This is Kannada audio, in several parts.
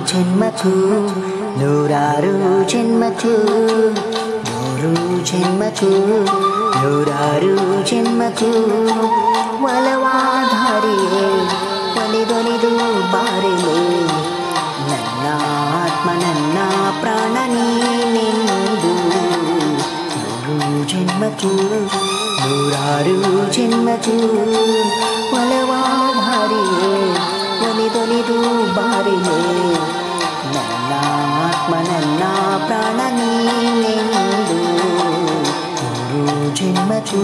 ಜನ್ಮಕ್ಕೂ ನೂರಾರು ಜನ್ಮಕ್ಕೂ ನೂರು ಜನ್ಮಕ್ಕೂ ನೂರಾರು ಜನ್ಮಕ್ಕೂ ಒಲವಾಧಾರಿಯೇ ಒಲಿದೊಲಿದು ಬಾರಿಲೆ ನನ್ನ ಆತ್ಮ ನನ್ನ ಪ್ರಾಣ ನೀನೆಂದು ನೂರು ಜನ್ಮಕ್ಕೂ ನೂರಾರು ಜನ್ಮಕ್ಕೂ ಒಲವಾಧಾರಿಯೇ ಒಲಿದೊಲಿದು ಬಾರಿಲೆ ನನ್ನ ಆತ್ಮ ನನ್ನ ಪ್ರಾಣ ನೀನೆಂದು ನೂರು ಜನ್ಮಕ್ಕೂ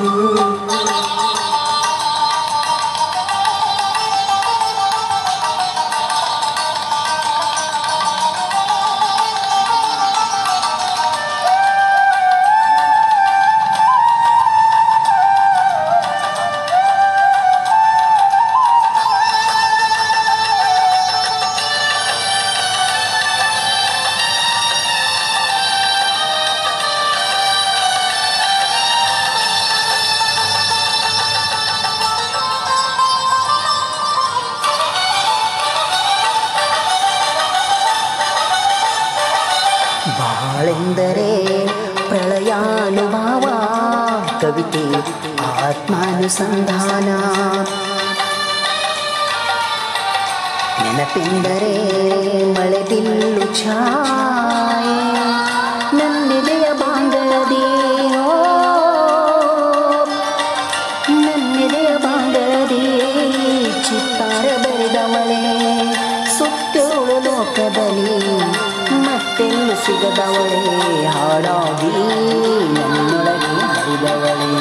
ಬಾಳೆಂದರೆ ಪ್ರಳಯಾನುಭವ ಕವಿತೆ ಆತ್ಮಾನುಸಂಧಾನ ನೆನಪೆಂದರೆ ಮಳೆ ಬಿಲ್ಲು ಛಾಯೆ ನನ್ನೆದೆಯ ಬಾಂಗಳದೇನೋ ನನ್ನೆದೆಯ ಬಾಂಗಳದೇ ಚಿತ್ತಾರ ಬೆಳೆದವಳೆ ಸುತ್ತೋಳು ಲೋಕದಲ್ಲಿ ಮತ್ತೆಲ್ಲೂ ಸಿಗದವಳೆ ಹಾಡಾಗಿ ನನ್ನೊಳಗೆ ಹರಿದವಳೆ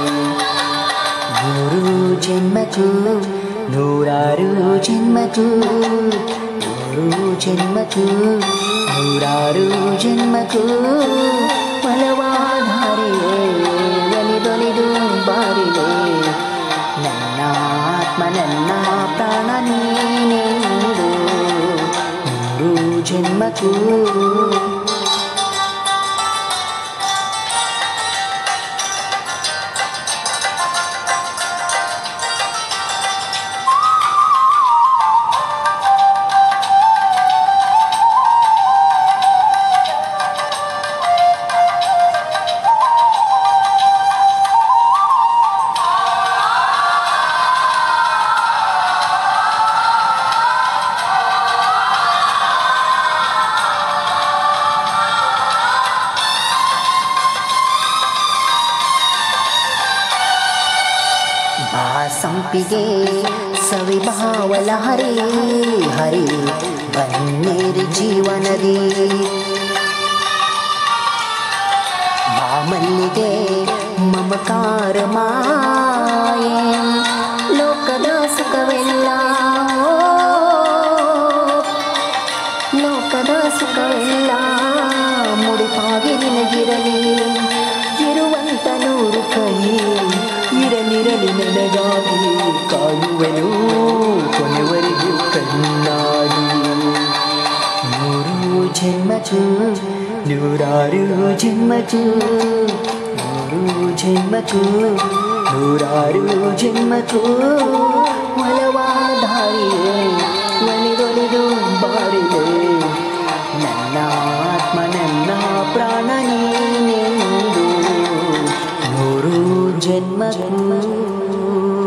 ನೂರು ಜನ್ಮಕ್ಕೂ ನೂರಾರು ಜನ್ಮಕ್ಕೂ ನೂರು ಜನ್ಮಕ್ಕೂ ನೂರಾರು ಜನ್ಮಕ್ಕೂ ಒಲವಾಧಾರಿಯೇ ಒಲಿದೊಲಿದು ಬಾರಿಲೆ ನನ್ನ ಆತ್ಮ ನನ್ನ ಪ್ರಾಣ ನೀನೆಂದು ನೂರು ಜನ್ಮಕ್ಕೂ ಬಾ ಸಂಪಿಗೆ ಸವಿಭಾವಲ ಹರಿ ಹರಿ ಬನ್ನೇರಿ ಜೀವನದಿ ಬಾ ಮಲ್ಲಿಗೆ ಮಮಕಾರ ಮಾಯೆ ಲೋಕದ ಸುಖವೆಲ್ಲ ಲೋಕದ ಸುಖವೆಲ್ಲ ಮುಡಿಪಾಗಿ ನಿನಗಿರಲಿ ಇರುವಂತ ನೂರು ಕೈ ಇರಲಿರಲಿ ನನಗಾಗಿ ಕಾಯುವೆನು ಕೊನೆವರೆಗೂ ಕಣ್ಣಾಗಿ ನೂರು ಜನ್ಮಚು ನೂರಾರು ಜನ್ಮಚು ನೂರು ಜನ್ಮಚು ನೂರಾರು ಜನ್ಮಚು ಒಲವಾಧಾರಿಯೇ ಒಲಿದೊಲಿದು ಬಾರಿದೆ ನನ್ನ ಆತ್ಮ ನನ್ನ ಪ್ರಾಣ ನೀನೆಂದು ನೂರು ಜನ್ಮಕ್ಕೂ